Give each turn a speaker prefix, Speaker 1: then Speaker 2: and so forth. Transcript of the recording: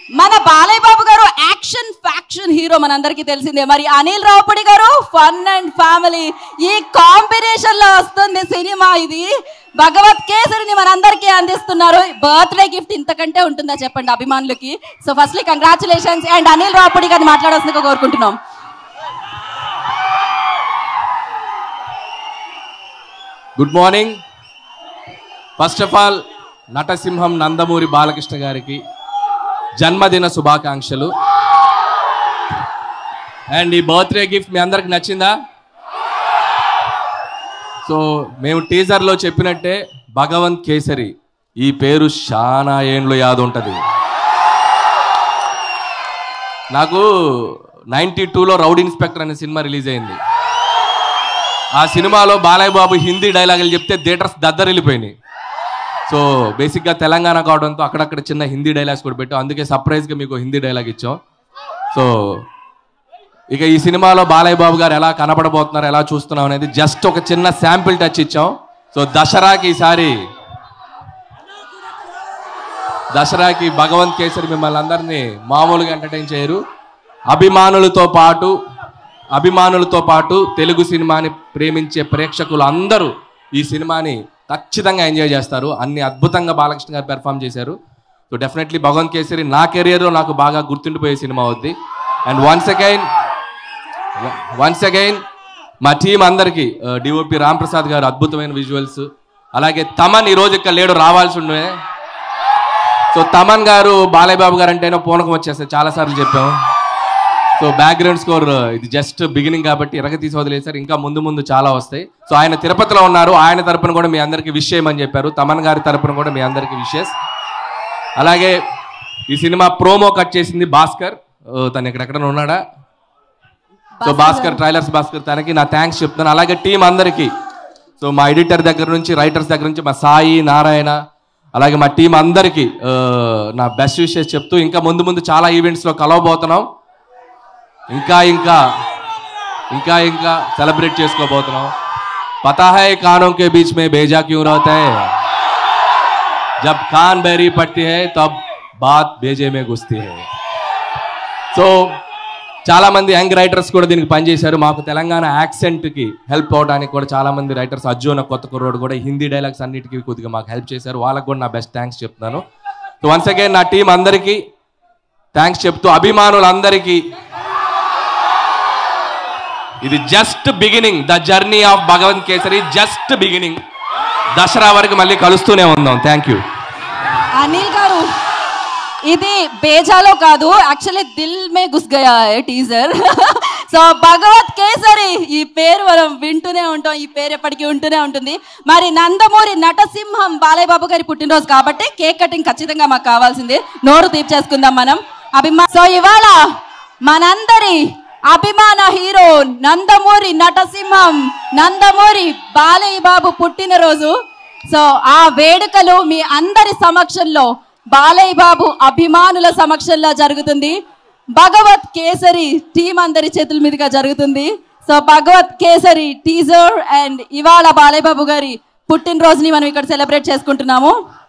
Speaker 1: మన బాలయ్య బాబు గారు action faction hero మనందరికీ తెలిసిందే మరి అనిల్ రావుపడి గారు ఫన్ అండ్ ఫ్యామిలీ ఈ కాంబినేషన్ లో వస్తుంది సినిమా ఇది భగవత్ కేసరిని మనందరికీ అందిస్తున్నారు బర్త్డే గిఫ్ట్ ఇంతకంటే ఉంటుందా చెప్పండి అభిమానులకి so firstly congratulations and Anil Ravipudi గారిని మాట్లాడాల్సిందిగా కోరుకుంటున్నాం
Speaker 2: good morning first of all నటసింహం నందమూరి బాలకృష్ణ గారికి జన్మదిన శుభాకాంక్షలు అండ్ ఈ బర్త్డే గిఫ్ట్ మీ అందరికి నచ్చిందా సో మేము టీజర్లో చెప్పినట్టే భగవంత్ కేసరి ఈ పేరు చాలా ఏండ్లు యాద ఉంటుంది నాకు నైంటీ టూలో రౌడ్ ఇన్స్పెక్టర్ అనే సినిమా రిలీజ్ అయింది ఆ సినిమాలో బాలయ్య బాబు హిందీ డైలాగులు చెప్తే థియేటర్స్ దద్దరిల్లిపోయినాయి సో బేసిక్గా తెలంగాణ కావడంతో అక్కడక్కడ చిన్న హిందీ డైలాగ్స్ కూడా పెట్టాం అందుకే సర్ప్రైజ్గా మీకు హిందీ డైలాగ్ ఇచ్చాం సో ఇక ఈ సినిమాలో బాలయ్య బాబు గారు ఎలా కనపడబోతున్నారు ఎలా చూస్తున్నాం అనేది జస్ట్ ఒక చిన్న శాంపిల్ టచ్ ఇచ్చాం సో దసరాకి ఈసారి దసరాకి భగవంత్ కేసరి మిమ్మల్ని అందరినీ మామూలుగా ఎంటర్టైన్ చేయరు అభిమానులతో పాటు అభిమానులతో పాటు తెలుగు సినిమాని ప్రేమించే ప్రేక్షకులు అందరూ ఈ సినిమాని ఖచ్చితంగా ఎంజాయ్ చేస్తారు అన్ని అద్భుతంగా బాలకృష్ణ గారు పెర్ఫామ్ చేశారు సో డెఫినెట్లీ భగవంత్ కేసరి నా కెరియర్లో నాకు బాగా గుర్తుండిపోయే సినిమా అవుద్ది and once again once again మా టీం అందరికీ డిఓపి రామ్ ప్రసాద్ గారు అద్భుతమైన విజువల్స్ అలాగే తమన్ ఈ రోజు ఇక్కడ లేడు రావాల్సి ఉండే సో తమన్ గారు బాలయ్య బాబు గారు అంటేనో పూనకం వచ్చేస్తాయి చాలాసార్లు చెప్పాం సో బ్యాక్గ్రౌండ్ స్కోర్ ఇది జస్ట్ బిగినింగ్ కాబట్టి ఇరగ తీసి వదిలేశారు ఇంకా ముందు ముందు చాలా వస్తాయి సో ఆయన తిరుపతిలో ఉన్నారు ఆయన తరపున కూడా మీ అందరికీ విష్ చేయమని చెప్పారు తమన్ గారి తరపున కూడా మీ అందరికీ విషెస్ అలాగే ఈ సినిమా ప్రోమో కట్ చేసింది భాస్కర్ ఓ, తను ఎక్కడెక్కడ ఉన్నాడా సో భాస్కర్ ట్రైలర్స్ భాస్కర్ తనకి నా థ్యాంక్స్ చెప్తాను అలాగే టీం అందరికీ సో మా ఎడిటర్ దగ్గర నుంచి రైటర్స్ దగ్గర నుంచి మా సాయి నారాయణ అలాగే మా టీం అందరికీ ఆ, నా బెస్ట్ విషెస్ చెప్తూ ఇంకా ముందు ముందు చాలా ఈవెంట్స్లో కలవబోతున్నాం ఇంకా ఇంకా ఇంకా ఇంకా సెలబ్రేట్ చేసుకోబోతున్నాం పతా హై కానోं के बीच में भेजा क्यों रहता है जब कान बैरी पड़ती है तब बात भेजे में घुसती है సో చాలా మంది యంగ్ రైటర్స్ కూడా దీనికి పనిచేశారు మాకు తెలంగాణ యాక్సెంట్ కి హెల్ప్ అవడానికి కూడా చాలా మంది రైటర్స్ అర్జున్ కొత్త కుర్రోడు కూడా హిందీ డైలాగ్స్ అన్నిటికీ కొద్దిగా మాకు హెల్ప్ చేశారు వాళ్ళకి కూడా నా బెస్ట్ థ్యాంక్స్ చెప్తున్నాను సో వన్స్ అగైన్ నా టీం అందరికీ థ్యాంక్స్ చెప్తూ అభిమానులందరికీ ఇది just beginning the journey of Bhagavanth Kesari just beginning Dasara వరకు మళ్ళీ కలుస్తూనే ఉందాం థ్యాంక్ యూ
Speaker 1: అనిల్ గారు ఇది బేజాలో కాదు యాక్చువల్లీ దిల్ మే గుస్ గయా టీజర్ సో భగవత్ కేసరి ఈ పేరు మనం వింటూనే ఉంటాం ఈ పేరు ఎప్పటికీ ఉంటూనే ఉంటుంది మరి నందమూరి నటసింహం బాలయ్య బాబు గారి పుట్టినరోజు కాబట్టి కేక్ కటింగ్ ఖచ్చితంగా మాకు కావాల్సిందే నోరు తీర్చేసుకుందాం మనం అభిమా సో ఇవాళ మనందరి అభిమాన హీరో నందమూరి నటసింహం నందమూరి బాలయ్య బాబు పుట్టినరోజు సో ఆ వేడుకలు మీ అందరి సమక్షంలో బాలయ్య బాబు అభిమానుల సమక్షంలో జరుగుతుంది భగవత్ కేసరి టీం అందరి చేతుల మీదుగా జరుగుతుంది so Bhagavanth Kesari teaser and ఇవాళ బాలయ్య బాబు గారి పుట్టినరోజుని మనం ఇక్కడ సెలబ్రేట్ చేసుకుంటున్నాము